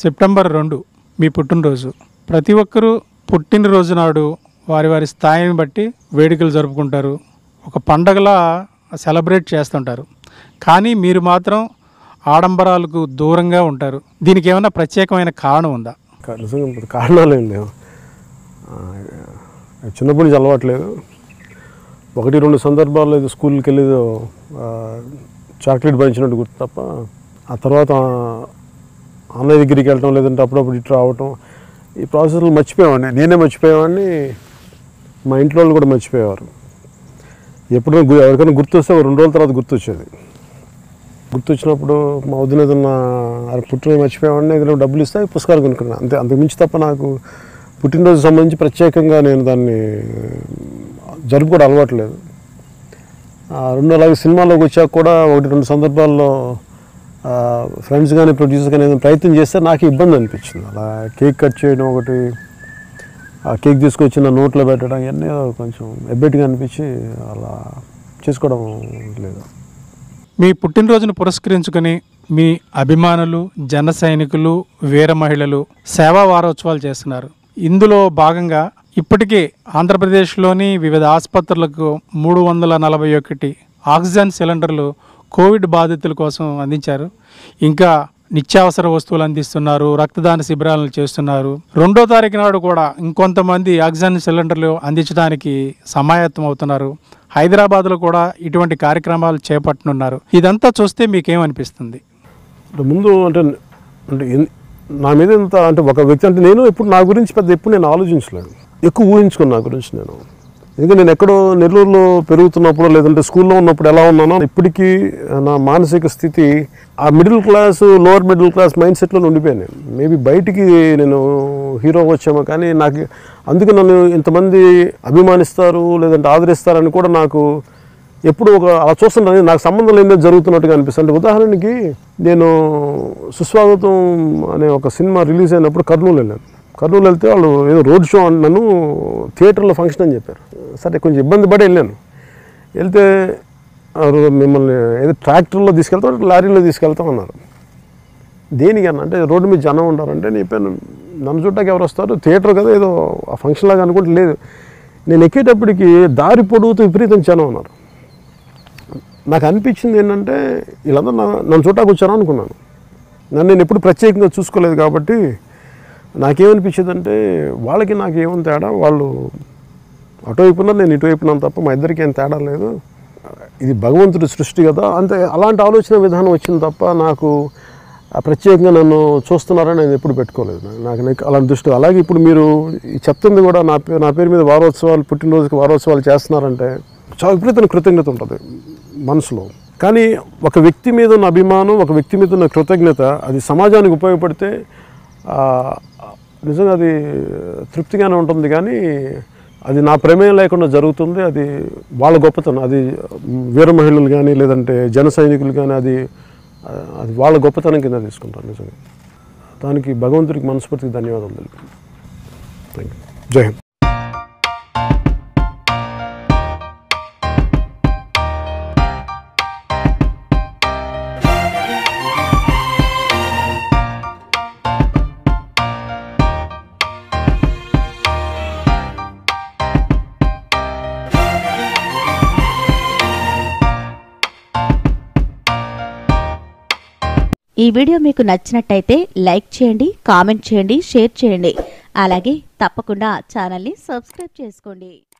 September రెండు మీ పుట్టినరోజు ప్రతి ఒక్కరూ పుట్టినరోజు నాడు వారి వారి స్థాయిని బట్టి వేడుకలు జరుపుకుంటారు ఒక పండగలా సెలబ్రేట్ చేస్తుంటారు కానీ మీరు మాత్రం ఆడంబరాలకు దూరంగా ఉంటారు దీనికి ఏమైనా ప్రత్యేకమైన కారణం ఉందా కా- నిజంగా ఇప్పుడు కారణాలు ఏం లేవు ఆ, చిన్నప్పటి నుంచి అలవాట్లేదు ఒకటి రెండు సందర్భాల్లో ఇది స్కూల్కి వెళ్ళి ఆ, చాక్లెట్ పంచినట్టు గుర్తు తప్ప ఆ తర్వాత అన్నయ్య దగ్గరికి వెళ్ళటం లేదంటే అప్పుడప్పుడు ఇటు రావటం ఈ ప్రాసెస్లో మర్చిపోయేవాడిని నేనే మర్చిపోయేవాడిని మా ఇంట్లో వాళ్ళు కూడా మర్చిపోయేవారు ఎప్పుడైనా గు- ఎవరికైనా గుర్తొస్తే ఒక రెండు రోజుల తర్వాత గుర్తొచ్చేది గుర్తొచ్చినప్పుడు మా వదిన ఏదన్నా అరే పుట్టినరోజు మర్చిపోయామని ఏదైనా డబ్బులు ఇస్తే పుస్తకాలు కొనుక్కున్నాను అంతే అంతకు మించి తప్ప నాకు పుట్టినరోజు సంబంధించి ప్రత్యేకంగా నేను దాన్ని జరుపుకోవడం అలవాటు లేదు ఆ, రెండు అలాగే సినిమాలోకి వచ్చాక కూడా ఒకటి రెండు సందర్భాల్లో ఫ్రెండ్స్ కానీ ప్రొడ్యూసర్ కానీ ఏదైనా ప్రయత్నం చేస్తే నాకు ఇబ్బంది అనిపించింది అలా కేక్ కట్ చేయడం ఒకటి ఆ కేక్ తీసుకొచ్చి నా నోట్లో పెట్టడం ఇవన్నీ కొంచెం ఎబ్బెట్గా అనిపించి అలా చేసుకోవడం లేదు మీ పుట్టినరోజును పురస్కరించుకొని మీ అభిమానులు జన సైనికులు వీర మహిళలు సేవా వారోత్సవాలు చేస్తున్నారు ఇందులో భాగంగా ఇప్పటికే ఆంధ్రప్రదేశ్లోని వివిధ ఆసుపత్రులకు మూడు వందల నలభై ఒకటి ఆక్సిజన్ సిలిండర్లు కోవిడ్ బాధితుల కోసం అందించారు ఇంకా నిత్యావసర వస్తువులు అందిస్తున్నారు రక్తదాన శిబిరాలను చేస్తున్నారు రెండో తారీఖు నాడు కూడా ఇంకొంతమంది ఆక్సిజన్ సిలిండర్లు అందించడానికి సమాయత్తం అవుతున్నారు హైదరాబాద్లో కూడా ఇటువంటి కార్యక్రమాలు చేపట్టనున్నారు ఇదంతా చూస్తే మీకేమనిపిస్తుంది అంటే ముందు అంటే అంటే ఎన్- నా మీద ఇంత అంటే ఒక వ్యక్తి అంటే నేను ఎప్పుడు నా గురించి పెద్ద ఎప్పుడు నేను ఆలోచించలేదు ఎక్కువ ఊహించుకున్నాను నా గురించి నేను ఎందుకంటే నేను ఎక్కడో నెల్లూరులో పెరుగుతున్నప్పుడు లేదంటే స్కూల్లో ఉన్నప్పుడు ఎలా ఉన్నానో ఇప్పటికీ నా మానసిక స్థితి ఆ middle class lower middle class mind సెట్లో ఉండిపోయాను నేను మేబీ బయటికి నేను హీరో వచ్చామో కానీ నాకు అందుకే నన్ను ఇంతమంది అభిమానిస్తారు లేదంటే ఆదరిస్తారని కూడా నాకు ఎప్పుడు ఒక అలా చూస్తుంటాను నాకు సంబంధం లేనిదే జరుగుతున్నట్టుగా అనిపిస్తుంది అంటే ఉదాహరణకి నేను సుస్వాగతం అనే ఒక సినిమా రిలీజ్ అయినప్పుడు కర్నూలు వెళ్ళాను కర్నూలు వెళ్తే వాళ్ళు ఏదో రోడ్ షో అని నన్ను థియేటర్లో ఫంక్షన్ అని చెప్పారు సరే కొంచెం ఇబ్బంది పడి వెళ్ళాను వెళ్తే ఆ రో- మిమ్మల్ని ఏదో ట్రాక్టర్లో తీసుకెళ్తాం లారీలో తీసుకెళ్తాం అన్నారు దేనికి అన్న అంటే రోడ్డు మీద జనం ఉంటారంటే నేను చెప్పాను నన్ను చూడటానికి ఎవరు వస్తారు థియేటర్ కదా ఏదో ఆ ఫంక్షన్ లాగా అనుకుంటే లేదు నేను ఎక్కేటప్పటికి దారి పొడుగుతూ విపరీతం జనం ఉన్నారు నాకు అనిపించింది ఏంటంటే వీళ్ళందరూ నా- నన్ను చూడటానికి వచ్చారు అనుకున్నాను నన్ను నేను ఎప్పుడు ప్రత్యేకంగా చూసుకోలేదు కాబట్టి నాకేమనిపించింది అంటే వాళ్ళకి నాకు ఏముంది తేడా వాళ్ళు అటువైపున నేను ఇటువైపున్నాను తప్ప మా ఇద్దరికి ఏం తేడా లేదు ఇది భగవంతుడి సృష్టి కదా అంతే అలాంటి ఆలోచన విధానం వచ్చింది తప్ప నాకు ఆ ప్రత్యేకంగా నన్ను చూస్తున్నారని నేను ఎప్పుడు పెట్టుకోలేదు నాకు- నాకు నాకు అలాంటి దృష్టి అలాగే ఇప్పుడు మీరు ఈ చెప్తుంది కూడా నా పేరు నా పేరు మీద వారోత్సవాలు పుట్టినరోజుకి వారోత్సవాలు చేస్తున్నారంటే చాలా విపరీతమైన కృతజ్ఞత ఉంటుంది మనసులో కానీ ఒక వ్యక్తి మీద ఉన్న అభిమానం ఒక వ్యక్తి మీద ఉన్న కృతజ్ఞత అది సమాజానికి ఉపయోగపడితే ఆ, నిజంగా అది తృప్తిగానే ఉంటుంది కానీ అది నా ప్రమేయం లేకుండా జరుగుతుంది అది వాళ్ళ గొప్పతనం అది వీర మహిళలు కానీ లేదంటే జన సైనికులు కానీ అది ఆ, అది వాళ్ళ గొప్పతనం కింద తీసుకుంటాను నిజంగా దానికి భగవంతుడికి మనస్ఫూర్తికి ధన్యవాదాలు తెలుపు థ్యాంక్ యూ జై హింద్ ఈ వీడియో మీకు నచ్చినట్టయితే లైక్ చేయండి కామెంట్ చేయండి షేర్ చేయండి అలాగే తప్పకుండా ఛానల్ని సబ్స్క్రైబ్ చేసుకోండి